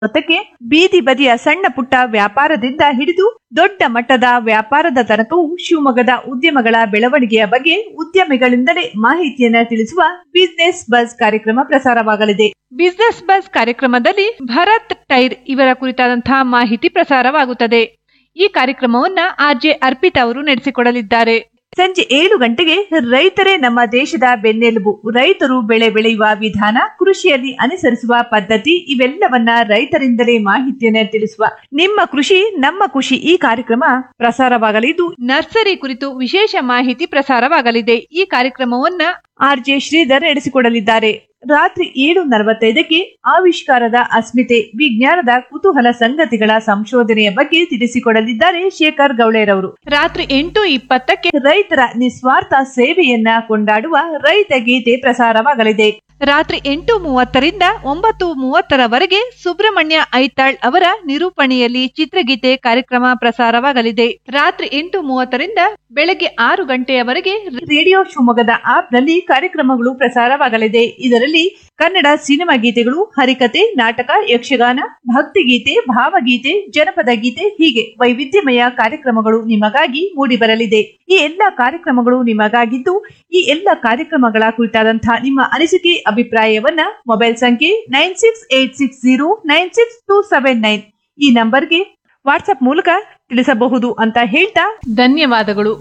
ಮೊತ್ತಕ್ಕೆ ಬೀದಿ ಬದಿಯ ಸಣ್ಣ ಪುಟ್ಟ ವ್ಯಾಪಾರದಿಂದ ಹಿಡಿದು ದೊಡ್ಡ ಮಟ್ಟದ ವ್ಯಾಪಾರದ ತನಕವೂ ಶಿವಮೊಗ್ಗದ ಉದ್ಯಮಗಳ ಬೆಳವಣಿಗೆಯ ಬಗ್ಗೆ ಉದ್ಯಮಿಗಳಿಂದಲೇ ಮಾಹಿತಿಯನ್ನ ತಿಳಿಸುವ ಬಿಸ್ನೆಸ್ ಬಸ್ ಕಾರ್ಯಕ್ರಮ ಪ್ರಸಾರವಾಗಲಿದೆ ಬಿಸ್ನೆಸ್ ಬಸ್ ಕಾರ್ಯಕ್ರಮದಲ್ಲಿ ಭರತ್ ಟೈರ್ ಇವರ ಕುರಿತಾದಂತಹ ಮಾಹಿತಿ ಪ್ರಸಾರವಾಗುತ್ತದೆ ಈ ಕಾರ್ಯಕ್ರಮವನ್ನ ಆರ್ಜೆ ಅರ್ಪಿತಾ ಅವರು ನಡೆಸಿಕೊಡಲಿದ್ದಾರೆ ಸಂಜೆ ಏಳು ಗಂಟೆಗೆ ರೈತರೇ ನಮ್ಮ ದೇಶದ ಬೆನ್ನೆಲುಬು ರೈತರು ಬೆಳೆ ಬೆಳೆಯುವ ವಿಧಾನ ಕೃಷಿಯಲ್ಲಿ ಅನುಸರಿಸುವ ಪದ್ಧತಿ ಇವೆಲ್ಲವನ್ನ ರೈತರಿಂದಲೇ ಮಾಹಿತಿಯನ್ನ ತಿಳಿಸುವ ನಿಮ್ಮ ಕೃಷಿ ನಮ್ಮ ಖುಷಿ ಈ ಕಾರ್ಯಕ್ರಮ ಪ್ರಸಾರವಾಗಲಿದ್ದು ನರ್ಸರಿ ಕುರಿತು ವಿಶೇಷ ಮಾಹಿತಿ ಪ್ರಸಾರವಾಗಲಿದೆ ಈ ಕಾರ್ಯಕ್ರಮವನ್ನ ಆರ್ಜೆ ಶ್ರೀಧರ್ ನಡೆಸಿಕೊಡಲಿದ್ದಾರೆ ರಾತ್ರಿ ಏಳು ನಲವತ್ತೈದಕ್ಕೆ ಆವಿಷ್ಕಾರದ ಅಸ್ಮಿತೆ ವಿಜ್ಞಾನದ ಕುತೂಹಲ ಸಂಗತಿಗಳ ಸಂಶೋಧನೆಯ ಬಗ್ಗೆ ತಿಳಿಸಿಕೊಡಲಿದ್ದಾರೆ ಶೇಖರ್ ಗೌಳೇರವರು ರಾತ್ರಿ ಎಂಟು ಇಪ್ಪತ್ತಕ್ಕೆ ರೈತರ ನಿಸ್ವಾರ್ಥ ಸೇವೆಯನ್ನ ಕೊಂಡಾಡುವ ರೈತ ಗೀತೆ ಪ್ರಸಾರವಾಗಲಿದೆ ರಾತ್ರಿ ಎಂಟು ಮೂವತ್ತರಿಂದ ಒಂಬತ್ತು ಮೂವತ್ತರವರೆಗೆ ಸುಬ್ರಹ್ಮಣ್ಯ ಐತಾಳ್ ಅವರ ನಿರೂಪಣೆಯಲ್ಲಿ ಚಿತ್ರಗೀತೆ ಕಾರ್ಯಕ್ರಮ ಪ್ರಸಾರವಾಗಲಿದೆ ರಾತ್ರಿ ಎಂಟು ಮೂವತ್ತರಿಂದ ಬೆಳಗ್ಗೆ ಆರು ಗಂಟೆಯವರೆಗೆ ರೇಡಿಯೋ ಶಿವಮೊಗ್ಗದ ಆಪ್ನಲ್ಲಿ ಕಾರ್ಯಕ್ರಮಗಳು ಪ್ರಸಾರವಾಗಲಿದೆ ಇದರಲ್ಲಿ ಕನ್ನಡ ಸಿನಿಮಾ ಗೀತೆಗಳು ಹರಿಕತೆ ನಾಟಕ ಯಕ್ಷಗಾನ ಭಕ್ತಿಗೀತೆ ಭಾವಗೀತೆ ಜನಪದ ಗೀತೆ ಹೀಗೆ ವೈವಿಧ್ಯಮಯ ಕಾರ್ಯಕ್ರಮಗಳು ನಿಮಗಾಗಿ ಮೂಡಿಬರಲಿದೆ ಈ ಎಲ್ಲ ಕಾರ್ಯಕ್ರಮಗಳು ನಿಮಗಾಗಿದ್ದು ಈ ಎಲ್ಲ ಕಾರ್ಯಕ್ರಮಗಳ ಕುರಿತಾದಂತಹ ನಿಮ್ಮ ಅನಿಸಿಕೆ ಅಭಿಪ್ರಾಯವನ್ನ ಮೊಬೈಲ್ ಸಂಖ್ಯೆ nine six eight six zero nine six two seven nine ಈ ನಂಬರ್ಗೆ ವಾಟ್ಸ್ಆಪ್ ಮೂಲಕ ತಿಳಿಸಬಹುದು ಅಂತ ಹೇಳ್ತಾ ಧನ್ಯವಾದಗಳು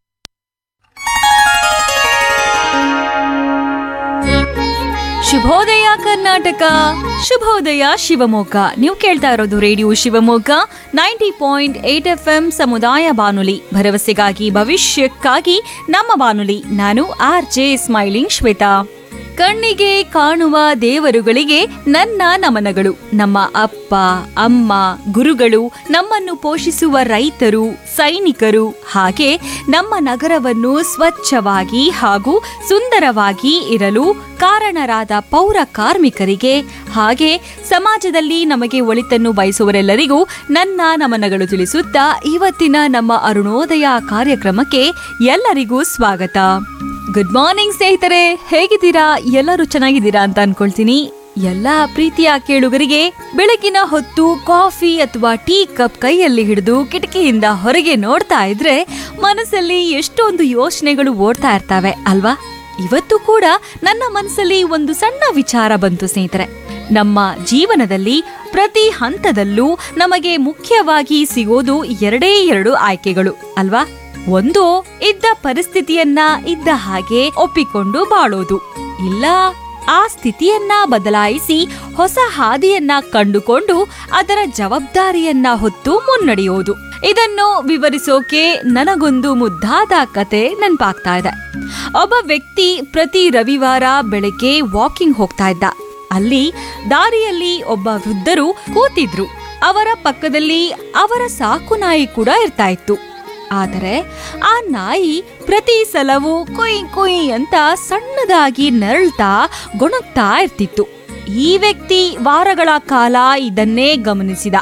ಶುಭೋದಯ ಕರ್ನಾಟಕ ಶುಭೋದಯ ಶಿವಮೊಗ್ಗ ನೀವು ಕೇಳ್ತಾ ಇರೋದು radio Shivamogga ninety point eight F M ಸಮುದಾಯ ಬಾನುಲಿ ಭರವಸೆಗಾಗಿ ಭವಿಷ್ಯಕ್ಕಾಗಿ ನಮ್ಮ ಬಾನುಲಿ ನಾನು ಆರ್ ಜೆ ಸ್ಮೈಲಿಂಗ್ ಶ್ವೇತಾ ಕಣ್ಣಿಗೆ ಕಾಣುವ ದೇವರುಗಳಿಗೆ ನನ್ನ ನಮನಗಳು ನಮ್ಮ ಅಪ್ಪ ಅಮ್ಮ ಗುರುಗಳು ನಮ್ಮನ್ನು ಪೋಷಿಸುವ ರೈತರು ಸೈನಿಕರು ಹಾಗೆ ನಮ್ಮ ನಗರವನ್ನು ಸ್ವಚ್ಛವಾಗಿ ಹಾಗೂ ಸುಂದರವಾಗಿ ಇರಲು ಕಾರಣರಾದ ಪೌರ ಕಾರ್ಮಿಕರಿಗೆ ಹಾಗೆ ಸಮಾಜದಲ್ಲಿ ನಮಗೆ ಒಳಿತನ್ನು ಬಯಸುವರೆಲ್ಲರಿಗೂ ನನ್ನ ನಮನಗಳು ತಿಳಿಸುತ್ತಾ ಇವತ್ತಿನ ನಮ್ಮ ಅರುಣೋದಯ ಕಾರ್ಯಕ್ರಮಕ್ಕೆ ಎಲ್ಲರಿಗೂ ಸ್ವಾಗತ ಗುಡ್ ಮಾರ್ನಿಂಗ್ ಸ್ನೇಹಿತರೆ ಹೇಗಿದ್ದೀರಾ ಎಲ್ಲರೂ ಚೆನ್ನಾಗಿದ್ದೀರಾ ಅಂತ ಅನ್ಕೊಳ್ತೀನಿ ಎಲ್ಲಾ ಪ್ರೀತಿಯ ಕೇಳುಗರಿಗೆ ಬೆಳಗಿನ ಹೊತ್ತು ಕಾಫಿ ಅಥವಾ ಟೀ ಕಪ್ ಕೈಯಲ್ಲಿ ಹಿಡಿದು ಕಿಟಕಿಯಿಂದ ಹೊರಗೆ ನೋಡ್ತಾ ಇದ್ರೆ ಮನಸ್ಸಲ್ಲಿ ಎಷ್ಟೊಂದು ಯೋಚನೆಗಳು ಓಡ್ತಾ ಇರ್ತವೆ ಅಲ್ವಾ ಇವತ್ತು ಕೂಡ ನನ್ನ ಮನಸ್ಸಲ್ಲಿ ಒಂದು ಸಣ್ಣ ವಿಚಾರ ಬಂತು ಸ್ನೇಹಿತರೆ ನಮ್ಮ ಜೀವನದಲ್ಲಿ ಪ್ರತಿ ಹಂತದಲ್ಲೂ ನಮಗೆ ಮುಖ್ಯವಾಗಿ ಸಿಗೋದು ಎರಡೇ ಎರಡು ಆಯ್ಕೆಗಳು ಅಲ್ವಾ ಒಂದು ಇದ್ದ ಪರಿಸ್ಥಿತಿಯನ್ನ ಇದ್ದ ಹಾಗೆ ಒಪ್ಪಿಕೊಂಡು ಬಾಳೋದು ಇಲ್ಲ ಆ ಸ್ಥಿತಿಯನ್ನ ಬದಲಾಯಿಸಿ ಹೊಸ ಹಾದಿಯನ್ನ ಕಂಡುಕೊಂಡು ಅದರ ಜವಾಬ್ದಾರಿಯನ್ನ ಹೊತ್ತು ಮುನ್ನಡೆಯೋದು ಇದನ್ನು ವಿವರಿಸೋಕೆ ನನಗೊಂದು ಮುದ್ದಾದ ಕತೆ ನೆನ್ಪಾಗ್ತಾ ಇದೆ ಒಬ್ಬ ವ್ಯಕ್ತಿ ಪ್ರತಿ ರವಿವಾರ ಬೆಳಗ್ಗೆ ವಾಕಿಂಗ್ ಹೋಗ್ತಾ ಇದ್ದ ಅಲ್ಲಿ ದಾರಿಯಲ್ಲಿ ಒಬ್ಬ ವೃದ್ಧರು ಕೂತಿದ್ರು ಅವರ ಪಕ್ಕದಲ್ಲಿ ಅವರ ಸಾಕು ನಾಯಿ ಕೂಡ ಇರ್ತಾ ಇತ್ತು ಆದರೆ ಆ ನಾಯಿ ಪ್ರತಿ ಸಲವೂ ಕುಯ್ ಕುಯ್ ಅಂತ ಸಣ್ಣದಾಗಿ ನರಳ್ತಾ ಗೊಣಗ್ತಾ ಇರ್ತಿತ್ತು ಈ ವ್ಯಕ್ತಿ ವಾರಗಳ ಕಾಲ ಇದನ್ನೇ ಗಮನಿಸಿದ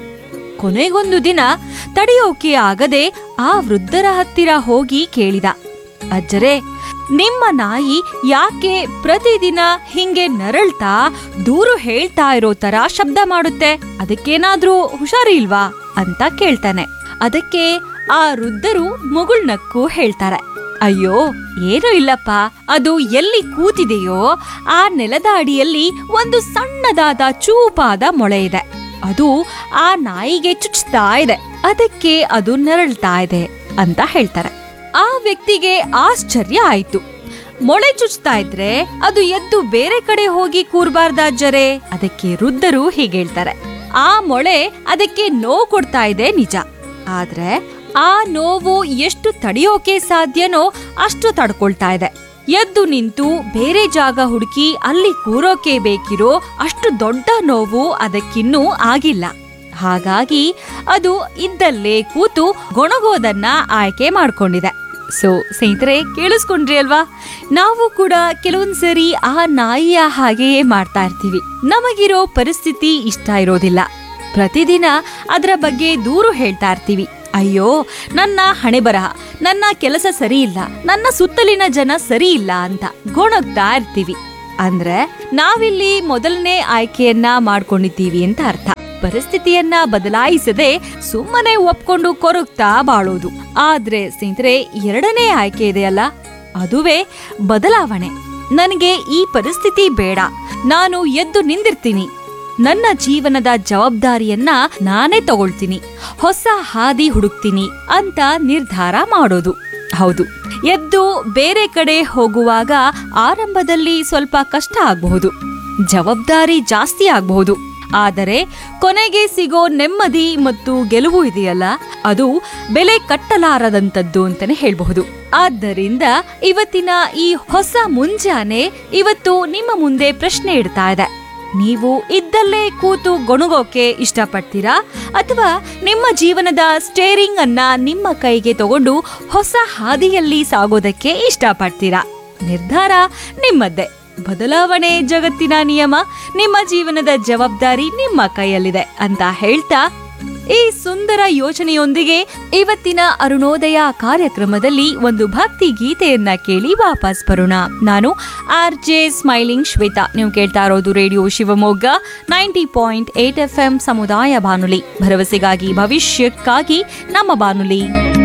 ಕೊನೆಗೊಂದು ದಿನ ತಡೆಯೋಕೆ ಆಗದೆ ಆ ವೃದ್ಧರ ಹತ್ತಿರ ಹೋಗಿ ಕೇಳಿದ ಅಜ್ಜರೇ ನಿಮ್ಮ ನಾಯಿ ಯಾಕೆ ಪ್ರತಿದಿನ ಹಿಂಗೆ ನರಳ್ತಾ ದೂರು ಹೇಳ್ತಾ ಇರೋ ತರ ಶಬ್ದ ಮಾಡುತ್ತೆ ಅದಕ್ಕೇನಾದ್ರೂ ಹುಷಾರಿಲ್ವಾ ಅಂತ ಕೇಳ್ತಾನೆ ಅದಕ್ಕೆ ಆ ವೃದ್ಧರು ಮುಗುಳ್ನಕ್ಕು ಹೇಳ್ತಾರೆ ಅಯ್ಯೋ ಏನೂ ಇಲ್ಲಪ್ಪ ಅದು ಎಲ್ಲಿ ಕೂತಿದೆಯೋ ಆ ನೆಲದ ಅಡಿಯಲ್ಲಿ ಒಂದು ಸಣ್ಣದಾದ ಚೂಪಾದ ಮೊಳೆ ಇದೆ ಅದು ಆ ನಾಯಿಗೆ ಚುಚ್ತಾ ಇದೆ ಅದಕ್ಕೆ ಅದು ನರಳ್ತಾ ಇದೆ ಅಂತ ಹೇಳ್ತಾರೆ ಆ ವ್ಯಕ್ತಿಗೆ ಆಶ್ಚರ್ಯ ಆಯ್ತು ಮೊಳೆ ಚುಚ್ತಾ ಇದ್ರೆ ಅದು ಎದ್ದು ಬೇರೆ ಕಡೆ ಹೋಗಿ ಕೂರ್ಬಾರ್ದಾಜ್ಜರೆ ಅದಕ್ಕೆ ವೃದ್ಧರು ಹೀಗೆ ಹೇಳ್ತಾರೆ ಆ ಮೊಳೆ ಅದಕ್ಕೆ ನೋವು ಕೊಡ್ತಾ ಇದೆ ನಿಜ ಆದ್ರೆ ಆ ನೋವು ಎಷ್ಟು ತಡೆಯೋಕೆ ಸಾಧ್ಯನೋ ಅಷ್ಟು ತಡ್ಕೊಳ್ತಾ ಇದೆ ಎದ್ದು ನಿಂತು ಬೇರೆ ಜಾಗ ಹುಡುಕಿ ಅಲ್ಲಿ ಕೂರೋಕೆ ಬೇಕಿರೋ ಅಷ್ಟು ದೊಡ್ಡ ನೋವು ಅದಕ್ಕಿನ್ನೂ ಆಗಿಲ್ಲ ಹಾಗಾಗಿ ಅದು ಇದ್ದಲ್ಲೇ ಕೂತು ಗೊಣಗೋದನ್ನ ಆಯ್ಕೆ ಮಾಡ್ಕೊಂಡಿದೆ ಸೊ ಸ್ನೇಹಿತರೆ ಕೇಳಿಸ್ಕೊಂಡ್ರಿ ಅಲ್ವಾ ನಾವು ಕೂಡ ಕೆಲವೊಂದ್ಸರಿ ಆ ನಾಯಿಯ ಹಾಗೆಯೇ ಮಾಡ್ತಾ ಇರ್ತೀವಿ ನಮಗಿರೋ ಪರಿಸ್ಥಿತಿ ಇಷ್ಟ ಇರೋದಿಲ್ಲ ಪ್ರತಿದಿನ ಅದರ ಬಗ್ಗೆ ದೂರು ಹೇಳ್ತಾ ಇರ್ತೀವಿ ಅಯ್ಯೋ ನನ್ನ ಹಣೆ ಬರಹ ನನ್ನ ಕೆಲಸ ಸರಿ ಇಲ್ಲ ನನ್ನ ಸುತ್ತಲಿನ ಜನ ಸರಿ ಇಲ್ಲ ಅಂತ ಗೊಣಗ್ತಾ ಇರ್ತೀವಿ ಅಂದ್ರೆ ನಾವಿಲ್ಲಿ ಮೊದಲನೇ ಆಯ್ಕೆಯನ್ನ ಮಾಡ್ಕೊಂಡಿದ್ದೀವಿ ಅಂತ ಅರ್ಥ ಪರಿಸ್ಥಿತಿಯನ್ನ ಬದಲಾಯಿಸದೆ ಸುಮ್ಮನೆ ಒಪ್ಕೊಂಡು ಕೊರಗ್ತಾ ಬಾಳೋದು ಆದ್ರೆ ಸ್ನೇಹಿತರೆ ಎರಡನೇ ಆಯ್ಕೆ ಇದೆಯಲ್ಲ ಅದುವೇ ಬದಲಾವಣೆ ನನಗೆ ಈ ಪರಿಸ್ಥಿತಿ ಬೇಡ ನಾನು ಎದ್ದು ನಿಂದಿರ್ತೀನಿ ನನ್ನ ಜೀವನದ ಜವಾಬ್ದಾರಿಯನ್ನ ನಾನೇ ತಗೊಳ್ತೀನಿ ಹೊಸ ಹಾದಿ ಹುಡುಕ್ತೀನಿ ಅಂತ ನಿರ್ಧಾರ ಮಾಡೋದು ಹೌದು ಎದ್ದು ಬೇರೆ ಕಡೆ ಹೋಗುವಾಗ ಆರಂಭದಲ್ಲಿ ಸ್ವಲ್ಪ ಕಷ್ಟ ಆಗಬಹುದು ಜವಾಬ್ದಾರಿ ಜಾಸ್ತಿ ಆಗಬಹುದು ಆದರೆ ಕೊನೆಗೆ ಸಿಗೋ ನೆಮ್ಮದಿ ಮತ್ತು ಗೆಲುವು ಇದೆಯಲ್ಲ ಅದು ಬೆಲೆ ಕಟ್ಟಲಾರದಂತದ್ದು ಅಂತಾನೆ ಹೇಳ್ಬಹುದು ಆದ್ದರಿಂದ ಇವತ್ತಿನ ಈ ಹೊಸ ಮುಂಜಾನೆ ಇವತ್ತು ನಿಮ್ಮ ಮುಂದೆ ಪ್ರಶ್ನೆ ಇಡ್ತಾ ಇದೆ ನೀವು ಇದ್ದಲ್ಲೇ ಕೂತು ಗೊಣಗೋಕೆ ಇಷ್ಟಪಡ್ತೀರಾ ಅಥವಾ ನಿಮ್ಮ ಜೀವನದ ಸ್ಟೇರಿಂಗ್ ಅನ್ನ ನಿಮ್ಮ ಕೈಗೆ ತಗೊಂಡು ಹೊಸ ಹಾದಿಯಲ್ಲಿ ಸಾಗೋದಕ್ಕೆ ಇಷ್ಟಪಡ್ತೀರಾ ನಿರ್ಧಾರ ನಿಮ್ಮದ್ದೇ ಬದಲಾವಣೆ ಜಗತ್ತಿನ ನಿಯಮ ನಿಮ್ಮ ಜೀವನದ ಜವಾಬ್ದಾರಿ ನಿಮ್ಮ ಕೈಯಲ್ಲಿದೆ ಅಂತ ಹೇಳ್ತಾ ಈ ಸುಂದರ ಯೋಚನೆಯೊಂದಿಗೆ ಇವತ್ತಿನ ಅರುಣೋದಯ ಕಾರ್ಯಕ್ರಮದಲ್ಲಿ ಒಂದು ಭಕ್ತಿ ಗೀತೆಯನ್ನ ಕೇಳಿ ವಾಪಸ್ ಬರೋಣ ನಾನು ಆರ್ ಜೆ ಸ್ಮೈಲಿಂಗ್ ಶ್ವೇತಾ ನೀವು ಕೇಳ್ತಾ ಇರೋದು radio Shivamogga ninety point eight F M ಸಮುದಾಯ ಬಾನುಲಿ ಭರವಸೆಗಾಗಿ ಭವಿಷ್ಯಕ್ಕಾಗಿ ನಮ್ಮ ಬಾನುಲಿ